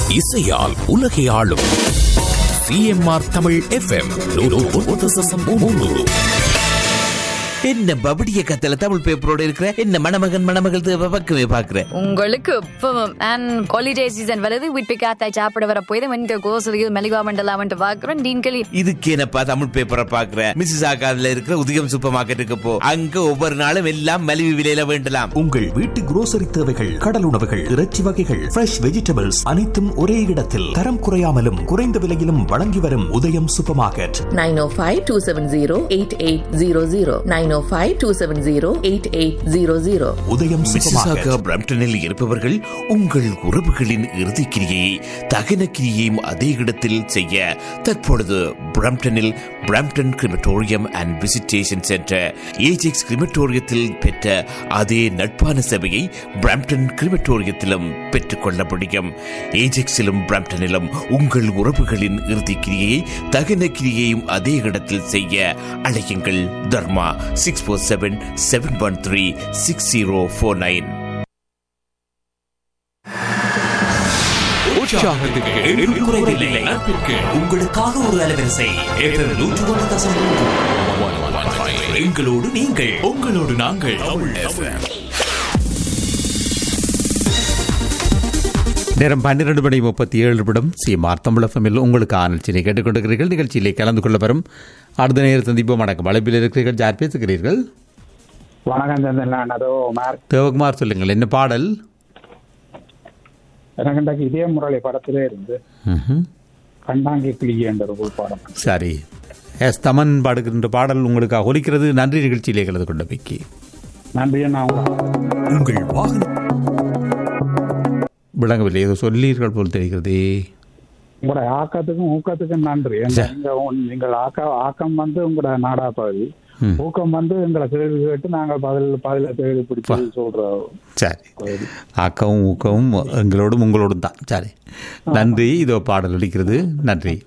இசையால் உலகை ஆளும் சிஎம்ஆர் தமிழ் எஃப்எம் என்ன பபடிய கத்தல தமிழ் பேப்பரோட இருக்கிற என்ன மணமகன் மணமகள் தேவை பக்கமே பாக்குற உங்களுக்கு இப்பவும் அண்ட் ஹாலிடே சீசன் வருது வீட்டு காத்தாய் சாப்பிட வர போய் இந்த கோசலியில் மெலிவா மண்டலாமன்ட்டு பார்க்குறோம் டீன்களி இதுக்கு என்னப்பா தமிழ் பேப்பரை பாக்குற மிஸ்ஸஸ் ஆகாதுல இருக்கிற உதயம் சூப்பர் மார்க்கெட்டுக்கு போ அங்க ஒவ்வொரு நாளும் எல்லாம் மலிவு விலையில வேண்டலாம் உங்கள் வீட்டு குரோசரி தேவைகள் கடல் உணவுகள் இறைச்சி வகைகள் ஃப்ரெஷ் வெஜிடபிள்ஸ் அனைத்தும் ஒரே இடத்தில் தரம் குறையாமலும் குறைந்த விலையிலும் வழங்கி வரும் உதயம் சூப்பர் மார்க்கெட் 905-270-8800 905-270-8800 உதயம் சூப்பர் மிஸ்ஸிசாகா மார்க்கெட் பிரம்டனில் இருப்பவர்கள் உங்கள் உறவுகளின் இறுதி கிரியை தகன கிரியையும் அதே இடத்தில் செய்ய தற்பொழுது பிரம்டனில் Brampton crematorium and visitation centre Ajax கிரிமட்டோரியத்தில் பெற்ற அதே நட்பான சேவையை பிரம்டன் கிரிமட்டோரியத்திலும் பெற்றுக்கொள்ள முடியும் ஏஜெக்ஸிலும் பிரம்டனிலும் உங்கள் உறவுகளின் இறுதி கிரியையை தகன கிரியையும் அதே இடத்தில் செய்ய அழையுங்கள் Dharma six four seven seven one three six zero four nine உங்களுக்காக ஒரு அலைவரிசை FM 101.3. எங்களோடு நீங்கள் உங்களோடு நாங்கள் நேரம் பன்னிரண்டு மணி முப்பத்தி ஏழு நிமிடம் சிஎம்ஆர் தமிழகமில் உங்களுக்கு ஆனல்ச்சினை கேட்டுக்கொண்டிருக்கிறீர்கள் நிகழ்ச்சியிலே கலந்து கொள்ள வரும் அடுத்த நேரம் சந்திப்போம் வணக்கம் அழைப்பில் இருக்கிறீர்கள் யார் பேசுகிறீர்கள் வணக்கம் சந்திரன் அதோ மார்க் தேவகுமார் சொல்லுங்கள் என்ன பாடல் எனக்கு இன்றைக்கு இதே முரளி படத்திலே இருந்து ம்ஹும். கண்டாங்கி கிளிகி என்ற ஒரு பாடம் சரி எஸ் தமன் பாடுகின்ற பாடல் உங்களுக்காக ஒலிக்கிறது நன்றி நிகழ்ச்சியிலே கலந்து கொண்ட பிக்கி நன்றி நான் உங்கள் வாகன விளங்கவில்லை ஏதோ சொல்லீர்கள் போல் தெரிகிறதே உங்களோட ஆக்கத்துக்கும் ஊக்கத்துக்கும் நன்றி ஏன்னா நீங்க உன்- நீங்கள் ஆக்க ஆக்கம் வந்து உங்களோட நாடா பகுதி ம். ஊக்கம் வந்து எங்களை கேள்வி கேட்டு நாங்கள் பதில் பதில தேடி பிடிச்சி சொல்றோம் சரி ஆக்கவும் ஊக்கவும் எங்களோடும் உங்களோடும் தான் சரி நன்றி இதோ பாடல் அளிக்கிறது நன்றி